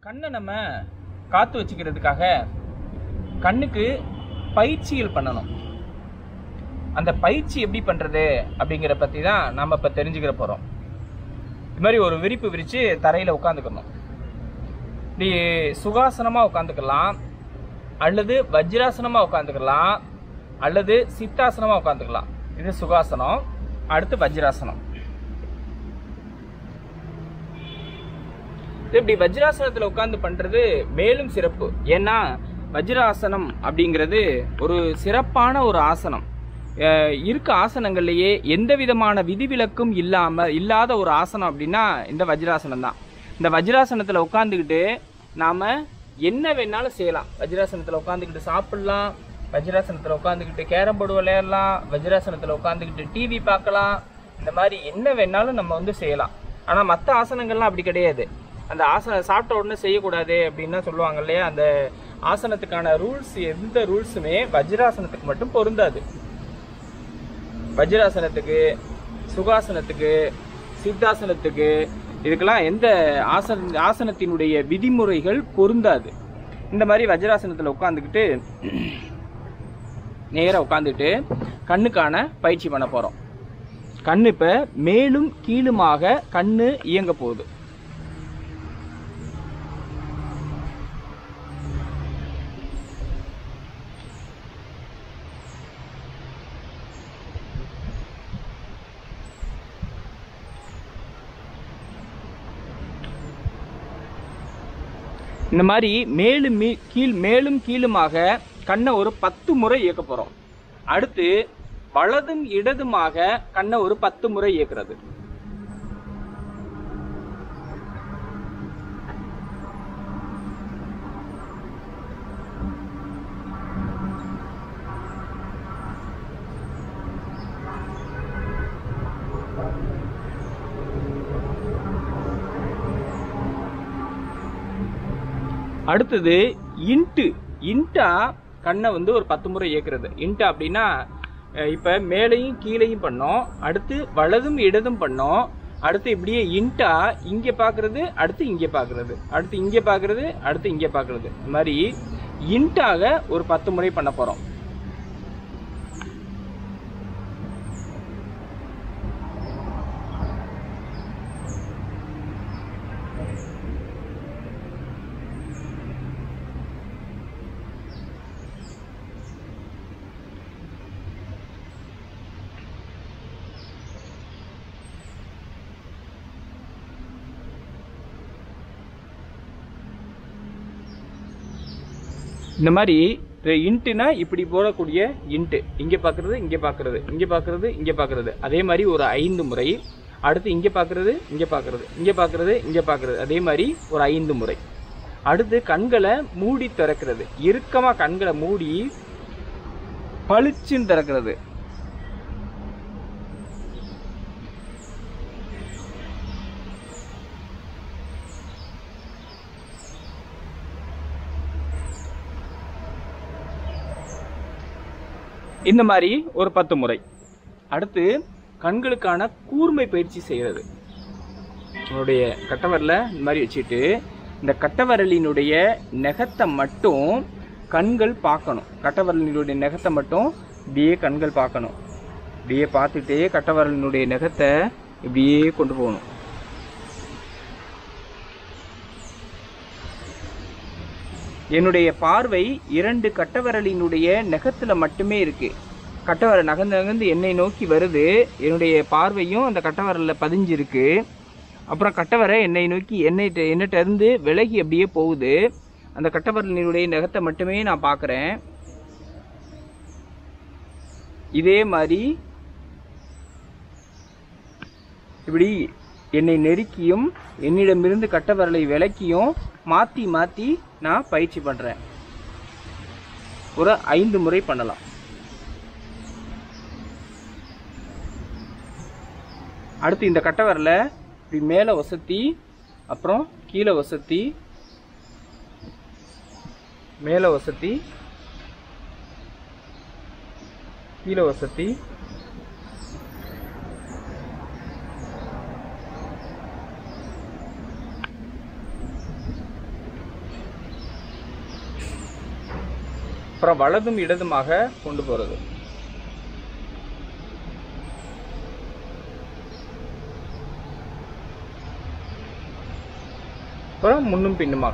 கண்ணை நம்ம காத்து வச்சுக்கிறதுக்காக கண்ணுக்கு பயிற்சிகள் பண்ணணும் அந்த பயிற்சி எப்படி பண்றது அப்படிங்கிற பத்தி தான் நாம இப்ப தெரிஞ்சுக்கிற போறோம் இது மாதிரி ஒரு விரிப்பு விரிச்சு தரையில உட்காந்துக்கணும் இப்படி சுகாசனமா உட்காந்துக்கலாம் அல்லது வஜ்ராசனமா உட்காந்துக்கலாம் அல்லது சித்தாசனமா உட்காந்துக்கலாம் இது சுகாசனம் அடுத்து வஜ்ராசனம் இது இப்படி வஜ்ராசனத்துல உட்கார்ந்து பண்றது மேலும் சிறப்பு ஏன்னா வஜ்ராசனம் அப்படிங்கிறது ஒரு சிறப்பான ஒரு ஆசனம் அஹ் இருக்க ஆசனங்கள்லயே எந்த விதமான விதிவிலக்கும் இல்லாம இல்லாத ஒரு ஆசனம் அப்படின்னா இந்த வஜ்ராசனம் தான் இந்த வஜ்ராசனத்துல உட்காந்துக்கிட்டு நாம என்ன வேணாலும் செய்யலாம் வஜ்ராசனத்துல உட்காந்துக்கிட்டு சாப்பிடலாம் வஜ்ராசனத்துல உட்காந்துக்கிட்டு கேரம் போர்டு விளையாடலாம் வஜ்ராசனத்துல உட்காந்துக்கிட்டு டிவி பார்க்கலாம் இந்த மாதிரி என்ன வேணாலும் நம்ம வந்து செய்யலாம் ஆனா மற்ற ஆசனங்கள்லாம் அப்படி கிடையாது அந்த ஆசனம் சாப்பிட்ட உடனே செய்யக்கூடாது அப்படின்னா சொல்லுவாங்க இல்லையா அந்த ஆசனத்துக்கான ரூல்ஸ் எந்த ரூல்ஸுமே வஜ்ராசனத்துக்கு மட்டும் பொருந்தாது வஜ்ராசனத்துக்கு சுகாசனத்துக்கு சித்தாசனத்துக்கு இதுக்கெல்லாம் எந்த ஆசன ஆசனத்தினுடைய விதிமுறைகள் பொருந்தாது இந்த மாதிரி வஜ்ராசனத்தில் உட்காந்துக்கிட்டு நேராக உட்காந்துட்டு கண்ணுக்கான பயிற்சி பண்ண போகிறோம் கண்ணு இப்போ மேலும் கீழுமாக கண்ணு இயங்க போகுது இந்த மாதிரி மேலும் மீ- கீழ் மேலும் கீழுமாக கண்ணை ஒரு பத்து முறை இயக்க போறோம் அடுத்து வலதும் இடதுமாக கண்ணை ஒரு பத்து முறை இயக்குறது அடுத்தது இன்ட்டு இன்ட்டா கண்ணை வந்து ஒரு பத்து முறை இயக்குறது இன்ட்டா அப்படின்னா அஹ், இப்ப மேலையும் கீழையும் பண்ணோம் அடுத்து வலதும் இடதும் பண்ணோம் அடுத்து இப்படியே இன்ட்டா இங்க பாக்குறது அடுத்து இங்க பாக்குறது அடுத்து இங்க பாக்குறது அடுத்து இங்க பாக்குறது இந்த மாதிரி இன்ட்டாக ஒரு பத்து முறை பண்ண போறோம் இந்த மாதிரி இன்ட்டுனா இப்படி போடக்கூடிய இன்ட்டு இங்க பாக்குறது இங்க பாக்குறது இங்க பாக்குறது இங்க பாக்குறது அதே மாதிரி ஒரு ஐந்து முறை அடுத்து இங்க பாக்குறது இங்க பாக்குறது இங்க பாக்குறது இங்க பாக்குறது அதே மாதிரி ஒரு ஐந்து முறை அடுத்து கண்களை மூடி திறக்கிறது இறுக்கமா கண்களை மூடி பளிச்சுன்னு திறக்கிறது இந்த மாதிரி ஒரு பத்து முறை அடுத்து கண்களுக்கான கூர்மை பயிற்சி செய்கிறது உங்களுடைய கட்டவரல இந்த மாதிரி வச்சுட்டு இந்த கட்டவரலினுடைய நெகத்தை மட்டும் கண்கள் பார்க்கணும் கட்டவரலினுடைய நெகத்தை மட்டும் இப்படியே கண்கள் பார்க்கணும் இப்படியே பார்த்துட்டே கட்டவரலினுடைய நெகத்தை இப்படியே கொண்டு போகணும் என்னுடைய பார்வை இரண்டு கட்டவரலினுடைய நெகத்துல மட்டுமே இருக்கு கட்டவரல் நகர்ந்து நகர்ந்து என்னை நோக்கி வருது என்னுடைய பார்வையும் அந்த கட்டவரல்ல பதிஞ்சிருக்கு அப்புறம் கட்டவரை என்னை நோக்கி என்னை என்னட்ட இருந்து விலகி அப்படியே போகுது அந்த கட்டவரலினுடைய நெகத்தை மட்டுமே நான் பார்க்குறேன் இதே மாதிரி இப்படி என்னை நெருக்கியும் என்னிடமிருந்து கட்டவரலை விலக்கியும் மாத்தி மாத்தி நான் பயிற்சி பண்றேன் ஒரு ஐந்து முறை பண்ணலாம் அடுத்து இந்த கட்டவரலை இப்படி மேலே வசத்தி அப்புறம் கீழே வசத்தி மேலே வசத்தி கீழே வசத்தி அப்புறம் வலதும் இடதுமாக கொண்டு போறது அப்புறம் முன்னும் பின்னுமாக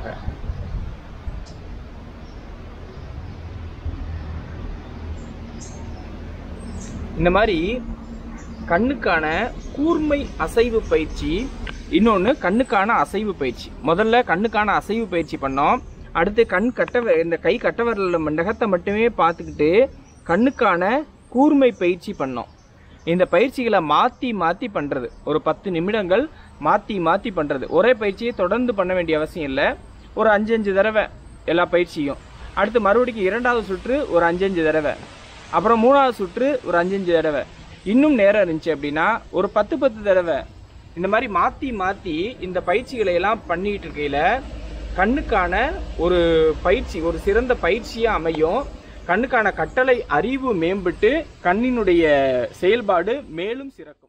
இந்த மாதிரி கண்ணுக்கான கூர்மை அசைவு பயிற்சி இன்னொன்று கண்ணுக்கான அசைவு பயிற்சி முதல்ல கண்ணுக்கான அசைவு பயிற்சி பண்ணோம் அடுத்து கண் கட்ட வ- இந்த கை கட்ட விரல்ல நகத்தை மட்டுமே பார்த்துக்கிட்டு கண்ணுக்கான கூர்மை பயிற்சி பண்ணோம் இந்த பயிற்சிகளை மாற்றி மாற்றி பண்ணுறது ஒரு பத்து நிமிடங்கள் மாற்றி மாற்றி பண்ணுறது ஒரே பயிற்சியை தொடர்ந்து பண்ண வேண்டிய அவசியம் இல்லை ஒரு அஞ்சு அஞ்சு தடவை எல்லா பயிற்சியும் அடுத்து மறுபடியும் இரண்டாவது சுற்று ஒரு அஞ்சஞ்சு தடவை அப்புறம் மூணாவது சுற்று ஒரு அஞ்சஞ்சு தடவை இன்னும் நேரம் இருந்துச்சு அப்படின்னா ஒரு பத்து பத்து தடவை இந்த மாதிரி மாற்றி மாற்றி இந்த பயிற்சிகளை எல்லாம் பண்ணிட்டு இருக்கையில் கண்ணுக்கான ஒரு பயிற்சி ஒரு சிறந்த பயிற்சியாக அமையும் கண்ணுக்கான கட்டளை அறிவு மேம்பட்டு கண்ணினுடைய செயல்பாடு மேலும் சிறக்கும்